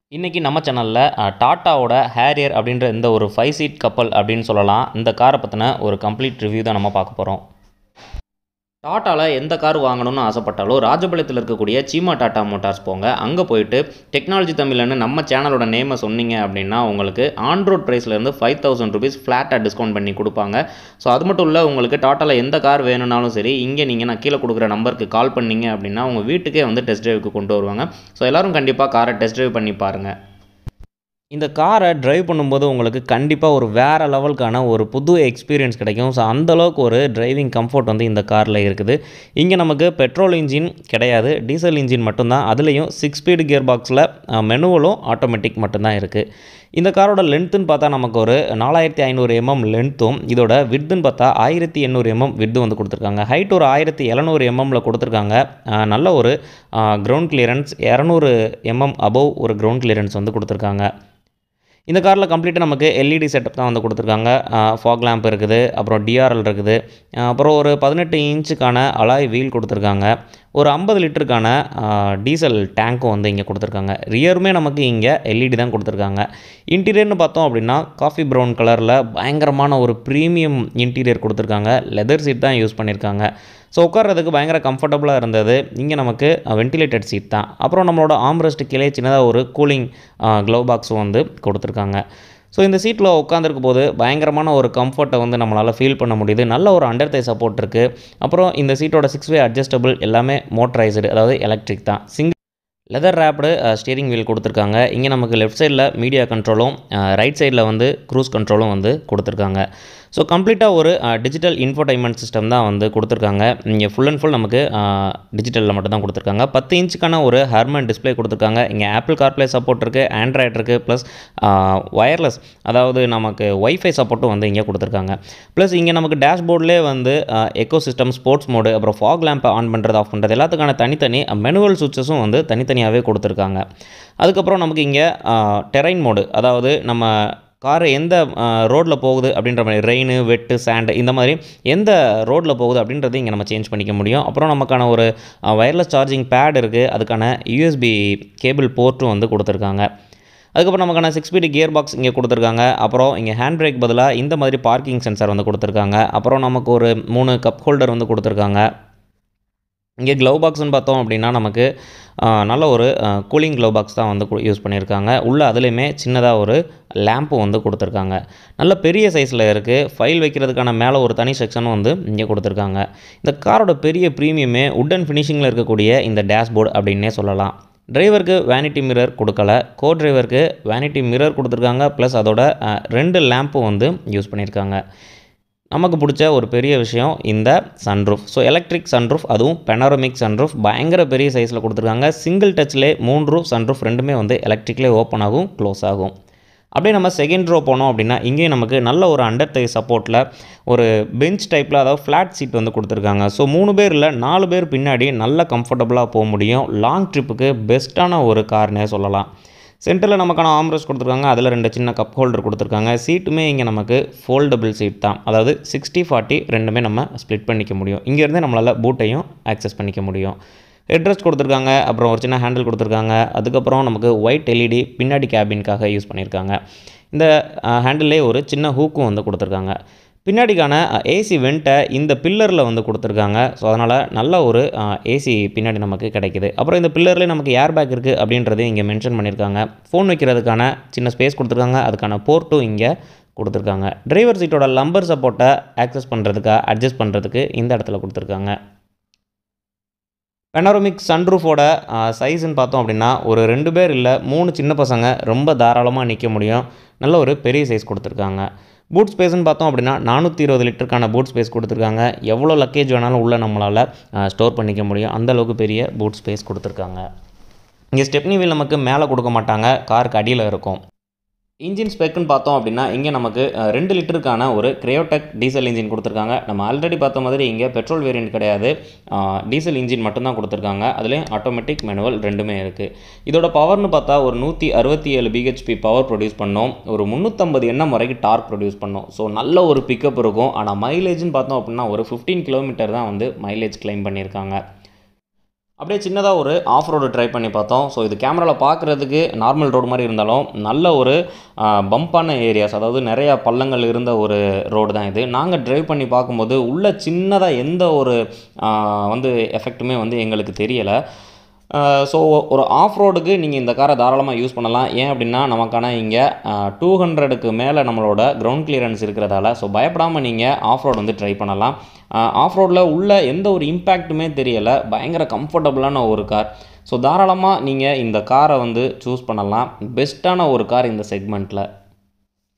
இன்றைக்கி நம்ம சேனலில் டாட்டாவோட ஹேரியர் அப்படின்ற இந்த ஒரு ஃபைவ் சீட் கப்பல் அப்படின்னு சொல்லலாம் இந்த காரை பற்றின ஒரு கம்ப்ளீட் ரிவ்யூ தான் நம்ம பார்க்க போகிறோம் டாட்டாவில் எந்த கார் வாங்கணும்னு ஆசைப்பட்டாலும் ராஜபாளையத்தில் இருக்கக்கூடிய சீமா டாட்டா மோட்டார்ஸ் போங்க அங்கே போயிட்டு டெக்னாலஜி தமிழ்னு நம்ம சேனலோட நேமை சொன்னீங்க அப்படின்னா உங்களுக்கு ஆன்ரோட் ப்ரைஸ்லேருந்து ஃபைவ் தௌசண்ட் ருபீஸ் ஃப்ளாட்டாக டிஸ்கவுண்ட் பண்ணி கொடுப்பாங்க ஸோ அது மட்டும் இல்லை உங்களுக்கு டாட்டாவில் எந்த கார் வேணும்னாலும் சரி இங்கே நீங்கள் நான் கீழே கொடுக்குற நம்பருக்கு கால் பண்ணீங்க அப்படின்னா உங்கள் வீட்டுக்கே வந்து டெஸ்ட் ட்ரைவுக்கு கொண்டு வருவாங்க ஸோ எல்லோரும் கண்டிப்பாக காரை டெஸ்ட் ட்ரைவ் பண்ணி பாருங்கள் இந்த காரை டிரைவ் பண்ணும்போது உங்களுக்கு கண்டிப்பாக ஒரு வேறு லெவலுக்கான ஒரு புது எக்ஸ்பீரியன்ஸ் கிடைக்கும் ஸோ அந்தளவுக்கு ஒரு டிரைவிங் கம்ஃபர்ட் வந்து இந்த காரில் இருக்குது இங்கே நமக்கு பெட்ரோல் இன்ஜின் கிடையாது டீசல் இன்ஜின் மட்டும்தான் அதுலேயும் சிக்ஸ் ஸ்பீடு கியர் பாக்ஸில் மெனுவலும் ஆட்டோமேட்டிக் மட்டும்தான் இருக்குது இந்த காரோட லென்த்துன்னு பார்த்தா நமக்கு ஒரு நாலாயிரத்தி ஐநூறு எம்எம் லென்த்தும் இதோட வித்துன்னு பார்த்தா ஆயிரத்தி எண்ணூறு எம்எம் வித்து வந்து கொடுத்துருக்காங்க ஹைட் ஒரு ஆயிரத்தி எழுநூறு எம்எம்மில் கொடுத்துருக்காங்க அஹ் நல்ல ஒரு கிரவுண்ட் கிளியரன்ஸ் இரநூறு எம்எம் அபவ் ஒரு கிரவுண்ட் கிளியரன்ஸ் வந்து கொடுத்துருக்காங்க இந்த காரில் கம்ப்ளீட்டாக நமக்கு எல்இடி செட்டப் தான் வந்து கொடுத்துருக்காங்க ஃபாக் லேம்ப் இருக்குது அப்புறம் டிஆர்எல் இருக்குது அஹ் அப்புறம் ஒரு பதினெட்டு இன்ச்சுக்கான அலாய் வீல் கொடுத்துருக்காங்க ஒரு ஐம்பது லிட்டருக்கான டீசல் டேங்க்கும் வந்து இங்கே கொடுத்துருக்காங்க ரியருமே நமக்கு இங்கே எல்இடி தான் கொடுத்துருக்காங்க இன்டீரியர்னு பார்த்தோம் அப்படின்னா காஃபி ப்ரௌன் கலரில் பயங்கரமான ஒரு ப்ரீமியம் இன்டீரியர் கொடுத்துருக்காங்க லெதர் சீட் தான் யூஸ் பண்ணியிருக்காங்க ஸோ உட்கார்றதுக்கு பயங்கர கம்ஃபர்டபுளாக இருந்தது இங்கே நமக்கு வென்டிலேட்டட் சீட் தான் அப்புறம் நம்மளோட ஆம்ரெஸ்ட் கீழே சின்னதாக ஒரு கூலிங் க்ளவ் பாக்ஸும் வந்து கொடுத்துருக்காங்க ஸோ இந்த சீட்டில் உட்காந்துருக்கும் போது பயங்கரமான ஒரு கம்ஃபர்ட்டை வந்து நம்மளால் ஃபீல் பண்ண முடியுது நல்ல ஒரு அண்டர் தை சப்போர்ட் இருக்குது அப்புறம் இந்த சீட்டோட சிக்ஸ் வே அட்ஜஸ்டபிள் எல்லாமே மோட்டரைஸ்டு அதாவது எலக்ட்ரிக் தான் single leather wrapped steering wheel கொடுத்துருக்காங்க இங்கே நமக்கு லெஃப்ட் சைடில் மீடியா கண்ட்ரோலும் ரைட் சைடில் வந்து க்ரூஸ் கண்ட்ரோலும் வந்து கொடுத்துருக்காங்க ஸோ கம்ப்ளீட்டாக ஒரு டிஜிட்டல் இன்ஃபோடைன்மெண்ட் சிஸ்டம் தான் வந்து கொடுத்துருக்காங்க இங்கே ஃபுல் அண்ட் ஃபுல் நமக்கு டிஜிட்டலில் மட்டும் தான் கொடுத்துருக்காங்க பத்து இன்ச்சுக்கான ஒரு ஹர்மன் டிஸ்பிளே கொடுத்துருக்காங்க இங்கே ஆப்பிள் கார்ப்ளே சப்போர்ட் இருக்குது ஆண்ட்ராய்ட் இருக்குது ப்ளஸ் ஒயர்லெஸ் அதாவது நமக்கு ஒய்ஃபை சப்போர்ட்டும் வந்து இங்கே கொடுத்துருக்காங்க ப்ளஸ் இங்கே நமக்கு டேஷ்போர்ட்லேயே வந்து எக்கோ சிஸ்டம் ஸ்போர்ட்ஸ் மோடு அப்புறம் ஃபாக் லேம்பை ஆன் பண்ணுறது ஆஃப் பண்ணுறது எல்லாத்துக்கான தனித்தனி மெனுவல் சுவிச்சஸும் வந்து தனித்தனியாகவே கொடுத்துருக்காங்க அதுக்கப்புறம் நமக்கு இங்கே டெரைன் மோடு அதாவது நம்ம கார் எந்த ரோட்டில் போகுது அப்படின்ற மாதிரி ரெயின் வெட்டு சாண்டு இந்த மாதிரி எந்த ரோட்டில் போகுது அப்படின்றது இங்கே நம்ம சேஞ்ச் பண்ணிக்க முடியும் அப்புறம் நமக்கான ஒரு ஒயர்லெஸ் சார்ஜிங் பேட் இருக்குது அதுக்கான யூஎஸ்பி கேபிள் போர்ட்டும் வந்து கொடுத்துருக்காங்க அதுக்கப்புறம் நமக்கான சிக்ஸ் ஸ்பீடு கியர் பாக்ஸ் இங்கே கொடுத்துருக்காங்க அப்புறம் இங்கே ஹேண்ட் பிரேக் பதிலாக இந்த மாதிரி பார்க்கிங் சென்சார் வந்து கொடுத்துருக்காங்க அப்புறம் நமக்கு ஒரு மூணு கப் ஹோல்டர் வந்து கொடுத்துருக்காங்க இங்கே க்ளவ் பாக்ஸ்னு பார்த்தோம் அப்படின்னா நமக்கு நல்ல ஒரு கூலிங் க்ளவ் பாக்ஸ் தான் வந்து யூஸ் பண்ணியிருக்காங்க உள்ளே அதுலேயுமே சின்னதாக ஒரு லேம்பு வந்து கொடுத்துருக்காங்க நல்ல பெரிய சைஸில் இருக்குது ஃபைல் வைக்கிறதுக்கான மேலே ஒரு தனி செக்ஷனும் வந்து இங்கே கொடுத்துருக்காங்க இந்த காரோட பெரிய ப்ரீமியமே உட்டன் ஃபினிஷிங்கில் இருக்கக்கூடிய இந்த டேஷ்போர்டு அப்படின்னே சொல்லலாம் டிரைவருக்கு வேனிட்டி மிரர் கொடுக்கல கோ டிரைவருக்கு வேனிட்டி மிரர் கொடுத்துருக்காங்க ப்ளஸ் அதோட ரெண்டு லேம்பும் வந்து யூஸ் பண்ணியிருக்காங்க நமக்கு பிடிச்ச ஒரு பெரிய விஷயம் இந்த சன்ரூஃப் ஸோ எலக்ட்ரிக் சன்ரூஃப் அதுவும் பெனாரோமிக் சன்ரூஃப் பயங்கர பெரிய சைஸில் கொடுத்துருக்காங்க சிங்கிள் டச்லேயே மூணு ரூஃப் சன்ரூஃப் ரெண்டுமே வந்து எலக்ட்ரிக்லேயே ஓப்பன் ஆகும் க்ளோஸ் ஆகும் அப்படியே நம்ம செகண்ட் ரோ போனோம் அப்படின்னா இங்கேயும் நமக்கு நல்ல ஒரு அண்டர் தை சப்போர்ட்டில் ஒரு பெஞ்ச் டைப்பில் அதாவது ஃப்ளாட் சீட் வந்து கொடுத்துருக்காங்க ஸோ மூணு பேர் இல்லை நாலு பேர் பின்னாடி நல்ல கம்ஃபர்டபுளாக போக முடியும் லாங் ட்ரிப்புக்கு பெஸ்ட்டான ஒரு கார்னே சொல்லலாம் சென்டரில் நமக்கான ஆம்ரஸ் கொடுத்துருக்காங்க அதில் ரெண்டு சின்ன கப் ஹோல்டர் கொடுத்துருக்காங்க சீட்டுமே இங்கே நமக்கு ஃபோல்டபுள் சீட் தான் அதாவது சிக்ஸ்டி ஃபார்ட்டி ரெண்டுமே நம்ம ஸ்ப்ளிட் பண்ணிக்க முடியும் இங்கேருந்தே நம்மளால் பூட்டையும் ஆக்சஸ் பண்ணிக்க முடியும் ஹெட்ரெஸ்ட் கொடுத்துருக்காங்க அப்புறம் ஒரு சின்ன ஹேண்டில் கொடுத்துருக்காங்க அதுக்கப்புறம் நமக்கு ஒயிட் எல்இடி பின்னாடி கேபின்காக யூஸ் பண்ணியிருக்காங்க இந்த ஹேண்டிலே ஒரு சின்ன ஹூக்கும் வந்து கொடுத்துருக்காங்க பின்னாடிக்கான ஏசி வெண்ட்டை இந்த பில்லரில் வந்து கொடுத்துருக்காங்க ஸோ அதனால் நல்ல ஒரு ஏசி பின்னாடி நமக்கு கிடைக்குது அப்புறம் இந்த பில்லர்லேயே நமக்கு ஏர் பேக் இருக்குது அப்படின்றதையும் இங்கே மென்ஷன் பண்ணியிருக்காங்க ஃபோன் வைக்கிறதுக்கான சின்ன ஸ்பேஸ் கொடுத்துருக்காங்க அதுக்கான போர்ட்டும் இங்கே கொடுத்துருக்காங்க டிரைவர் சீட்டோட லம்பர் சப்போர்ட்டை ஆக்சஸ் பண்ணுறதுக்கு அட்ஜஸ்ட் பண்ணுறதுக்கு இந்த இடத்துல கொடுத்துருக்காங்க பெனாரோமிக் சன்ரூஃபோட சைஸ்ன்னு பார்த்தோம் அப்படின்னா ஒரு ரெண்டு பேர் இல்லை மூணு சின்ன பசங்க ரொம்ப தாராளமாக நிற்க முடியும் நல்ல ஒரு பெரிய சைஸ் கொடுத்துருக்காங்க பூட் ஸ்பேஸ்னு பார்த்தோம் அப்படின்னா நானூற்றி இருபது லிட்டருக்கான பூட் ஸ்பேஸ் கொடுத்துருக்காங்க எவ்வளோ லக்கேஜ் வேணாலும் உள்ளே நம்மளால் ஸ்டோர் பண்ணிக்க முடியும் அந்தளவுக்கு பெரிய பூட் ஸ்பேஸ் கொடுத்துருக்காங்க இங்கே ஸ்டெப்னி வீல் நமக்கு மேலே கொடுக்க மாட்டாங்க காருக்கு அடியில் இருக்கும் இன்ஜின் ஸ்பெக்குன்னு பார்த்தோம் அப்படின்னா இங்கே நமக்கு ரெண்டு லிட்டருக்கான ஒரு கிரையோடெக் டீசல் இன்ஜின் கொடுத்துருக்காங்க நம்ம ஆல்ரெடி பார்த்த மாதிரி இங்கே பெட்ரோல் வேரியன்ட் கிடையாது டீசல் இன்ஜின் மட்டும்தான் கொடுத்துருக்காங்க அதுலேயும் ஆட்டோமேட்டிக் மேனுவல் ரெண்டுமே இருக்குது இதோட பவர்னு பார்த்தா ஒரு நூற்றி அறுபத்தி ஏழு பிஹெச்பி பவர் ப்ரொடியூஸ் பண்ணோம் ஒரு முந்நூற்றம்பது எண்ணம் வரைக்கும் டார்க் ப்ரொடியூஸ் பண்ணோம் ஸோ நல்ல ஒரு பிக்கப் இருக்கும் ஆனால் மைலேஜ்னு பார்த்தோம் அப்படின்னா ஒரு ஃபிஃப்டீன் கிலோமீட்டர் தான் வந்து மைலேஜ் கிளைம் பண்ணியிருக்காங்க அப்படியே சின்னதாக ஒரு ஆஃப் ரோடு ட்ரை பண்ணி பார்த்தோம் ஸோ இது கேமராவில் பார்க்குறதுக்கு நார்மல் ரோடு மாதிரி இருந்தாலும் நல்ல ஒரு பம்பான ஏரியாஸ் அதாவது நிறையா பள்ளங்கள் இருந்த ஒரு ரோடு தான் இது நாங்கள் ட்ரைவ் பண்ணி பார்க்கும்போது உள்ள சின்னதாக எந்த ஒரு ஆ, வந்து எஃபெக்ட்டுமே வந்து எங்களுக்கு தெரியலை ஸோ ஒரு ஆஃப் ரோடுக்கு நீங்கள் இந்த காரை தாராளமாக யூஸ் பண்ணலாம் ஏன் அப்படின்னா நமக்கான இங்கே டூ ஹண்ட்ரடுக்கு மேலே நம்மளோட கிரவுண்ட் கிளியரன்ஸ் இருக்கிறதால ஸோ பயப்படாமல் நீங்கள் ஆஃப் ரோடு வந்து ட்ரை பண்ணலாம் ஆஃப் ரோடில் உள்ள எந்த ஒரு இம்பேக்ட்டுமே தெரியலை பயங்கர கம்ஃபர்டபுளான ஒரு கார் ஸோ தாராளமாக நீங்கள் இந்த காரை வந்து சூஸ் பண்ணலாம் பெஸ்ட்டான ஒரு கார் இந்த செக்மெண்ட்டில்